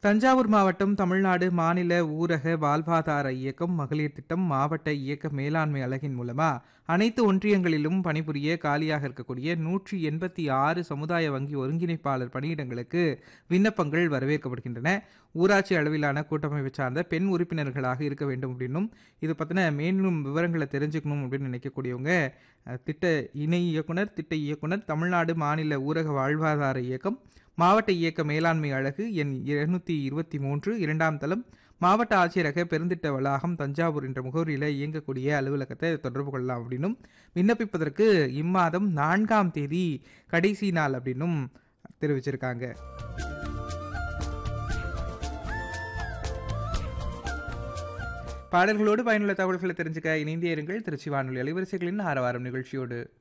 தஞ்சாவூர் மாவட்டம் தமிழ்நாடு மாநில ஊரக வாழ்வாதார இயக்கம் மகளிர் திட்டம் மாவட்ட இயக்க மேலாண்மை அலகின் மூலமா அனைத்து ஒன்றியங்களிலும் பணிபுரிய காலியாக இருக்கக்கூடிய நூற்றி எண்பத்தி ஆறு சமுதாய வங்கி ஒருங்கிணைப்பாளர் பணியிடங்களுக்கு விண்ணப்பங்கள் வரவேற்கப்படுகின்றன ஊராட்சி அளவிலான கூட்டமைப்பை சார்ந்த பெண் உறுப்பினர்களாக இருக்க வேண்டும் அப்படின்னும் இது பற்றின மேலும் விவரங்களை தெரிஞ்சுக்கணும் அப்படின்னு நினைக்கக்கூடியவங்க அஹ், திட்ட இணை இயக்குனர் திட்ட இயக்குனர் தமிழ்நாடு மாநில ஊரக வாழ்வாதார இயக்கம் மாவட்ட இயக்க மேலாண்மை அழகு எண் இருநூத்தி இருபத்தி மூன்று இரண்டாம் தளம் மாவட்ட ஆட்சியரக பெருந்திட்ட வளாகம் தஞ்சாவூர் என்ற முகவரியில் இயங்கக்கூடிய அலுவலகத்தை தொடர்பு கொள்ளலாம் அப்படின்னும் விண்ணப்பிப்பதற்கு இம்மாதம் நான்காம் தேதி கடைசி நாள் அப்படின்னும் தெரிவிச்சிருக்காங்க பாடல்களோடு பயனுள்ள தகவல்களை தெரிஞ்சுக்க இணைந்தே இருங்கள் திருச்சி வானொலி அலைவரிசைகளின் ஆரவாரம் நிகழ்ச்சியோடு